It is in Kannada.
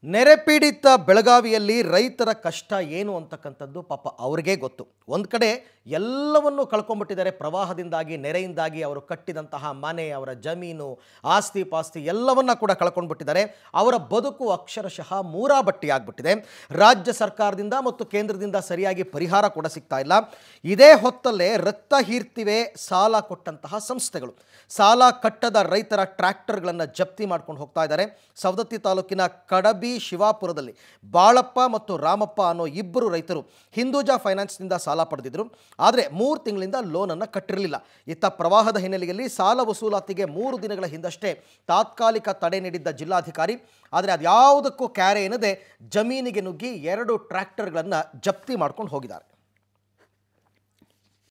ನೆರೆ ಪೀಡಿತ ಬೆಳಗಾವಿಯಲ್ಲಿ ರೈತರ ಕಷ್ಟ ಏನು ಅಂತಕ್ಕಂಥದ್ದು ಪಾಪ ಅವ್ರಿಗೇ ಗೊತ್ತು ಒಂದು ಕಡೆ ಎಲ್ಲವನ್ನೂ ಕಳ್ಕೊಂಡ್ಬಿಟ್ಟಿದ್ದಾರೆ ಪ್ರವಾಹದಿಂದಾಗಿ ನೆರೆಯಿಂದಾಗಿ ಅವರು ಕಟ್ಟಿದಂತಹ ಮನೆ ಅವರ ಜಮೀನು ಆಸ್ತಿ ಪಾಸ್ತಿ ಎಲ್ಲವನ್ನ ಕೂಡ ಕಳ್ಕೊಂಡ್ಬಿಟ್ಟಿದ್ದಾರೆ ಅವರ ಬದುಕು ಅಕ್ಷರಶಃ ಮೂರಾ ಬಟ್ಟಿ ಆಗ್ಬಿಟ್ಟಿದೆ ರಾಜ್ಯ ಸರ್ಕಾರದಿಂದ ಮತ್ತು ಕೇಂದ್ರದಿಂದ ಸರಿಯಾಗಿ ಪರಿಹಾರ ಕೂಡ ಸಿಗ್ತಾ ಇಲ್ಲ ಇದೇ ಹೊತ್ತಲ್ಲೇ ರಕ್ತ ಹೀರ್ತಿವೆ ಸಾಲ ಕೊಟ್ಟಂತಹ ಸಂಸ್ಥೆಗಳು ಸಾಲ ಕಟ್ಟದ ರೈತರ ಟ್ರ್ಯಾಕ್ಟರ್ಗಳನ್ನು ಜಪ್ತಿ ಮಾಡ್ಕೊಂಡು ಹೋಗ್ತಾ ಇದ್ದಾರೆ ಸವದತ್ತಿ ತಾಲೂಕಿನ ಕಡಬಿ ಶಿವಾಪುರದಲ್ಲಿ ಬಾಳಪ್ಪ ಮತ್ತು ರಾಮಪ್ಪ ಅನ್ನೋ ಇಬ್ಬರು ರೈತರು ಹಿಂದೂಜಾ ಫೈನಾನ್ಸ್ನಿಂದ ಸಾಲ ಪಡೆದಿದ್ರು ಆದರೆ ಮೂರು ತಿಂಗಳಿಂದ ಲೋನನ್ನು ಕಟ್ಟಿರಲಿಲ್ಲ ಇತ್ತ ಪ್ರವಾಹದ ಹಿನ್ನೆಲೆಯಲ್ಲಿ ಸಾಲ ವಸೂಲಾತಿಗೆ ಮೂರು ದಿನಗಳ ಹಿಂದಷ್ಟೇ ತಾತ್ಕಾಲಿಕ ತಡೆ ನೀಡಿದ್ದ ಜಿಲ್ಲಾಧಿಕಾರಿ ಆದರೆ ಅದ್ಯಾವುದಕ್ಕೂ ಕ್ಯಾರೆ ಎನ್ನದೆ ಜಮೀನಿಗೆ ನುಗ್ಗಿ ಎರಡು ಟ್ರ್ಯಾಕ್ಟರ್ಗಳನ್ನು ಜಪ್ತಿ ಮಾಡ್ಕೊಂಡು ಹೋಗಿದ್ದಾರೆ